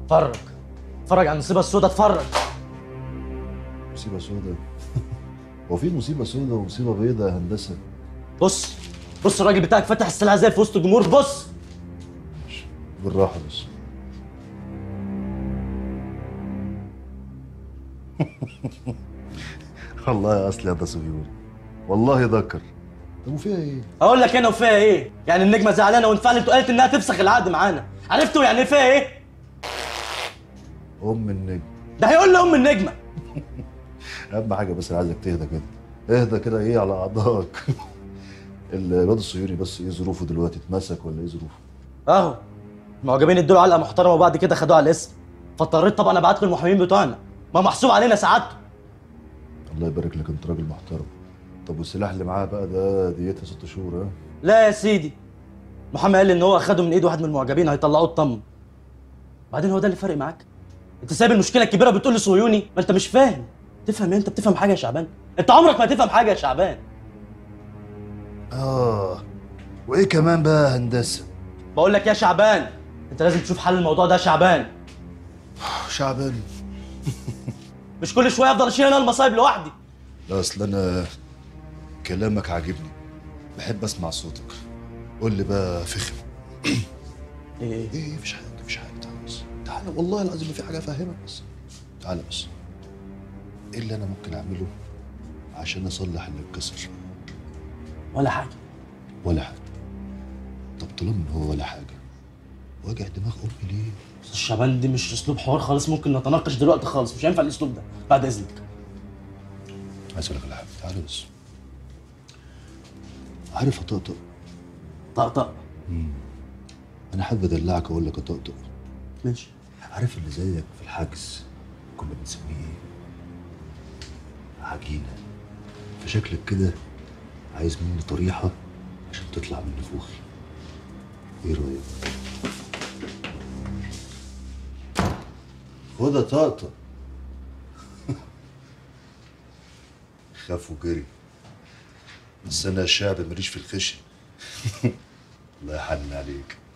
اتفرج اتفرج على المصيبه السوداء اتفرج مصيبة سودة هو في مصيبة سودة ومصيبة بيضة يا هندسة بص بص الراجل بتاعك فتح السلاح زي في وسط الجمهور بص بالراحة بس والله يا اصلي يا ده صهيوني والله ذكر طب وفيها ايه؟ اقول لك انا وفيها ايه يعني النجمه زعلانه وانفعلت وقالت انها تفسخ العقد معانا عرفتوا يعني فيها ايه ام النجم ده هيقول لي ام النجمه اهم حاجة بس انا عايزك تهدى كده اهدى كده ايه على اعضائك الواد الصهيوني بس ايه ظروفه دلوقتي اتمسك ولا ايه ظروفه؟ اهو المعجبين ادوا علقه محترمه وبعد كده خدوه على الاسم فاضطريت طبعا ابعت له المحامين بتوعنا ما محسوب علينا سعادته الله يبارك لك انت راجل محترم طب والسلاح اللي معاه بقى ده ديتها ست شهور ها؟ لا يا سيدي محمد قال لي ان هو اخده من ايد واحد من المعجبين هيطلعوه الطم بعدين هو ده اللي فارق معاك انت سايب المشكله الكبيره بتقول لي صهيوني ما انت مش فاهم تفهم ايه انت بتفهم حاجه يا شعبان انت عمرك ما هتفهم حاجه يا شعبان اه وايه كمان بقى يا هندسه بقول لك يا شعبان انت لازم تشوف حل الموضوع ده يا شعبان شعبان مش كل شويه افضل اشيل انا المصايب لوحدي لا اصل انا كلامك عاجبني بحب اسمع صوتك قول لي بقى فخم ايه ايه مفيش حاجه مفيش حاجه تعالى بس تعالى والله العظيم ما في حاجه افهمك بس تعالى بس ايه اللي انا ممكن اعمله عشان اصلح اللي اتكسر ولا حاجه ولا حاجه طب طالما ان هو ولا حاجه واجع دماغ امي ليه بس الشعبان دي مش اسلوب حوار خالص ممكن نتناقش دلوقتي خالص مش هينفع الاسلوب ده بعد اذنك عايز اقول لك على حاجه تعالى بس عارف يا طقطق طقطق انا حابب ادلعك اقول لك يا طقطق ماشي عارف اللي زيك في الحجز كنا بنسميه ايه؟ عجينة فشكلك كده عايز مني طريحة عشان تطلع من نفوخي ايه رأيك؟ خدها طقطق خاف وجري بس انا شعب ماليش في الخشن الله يحنن عليك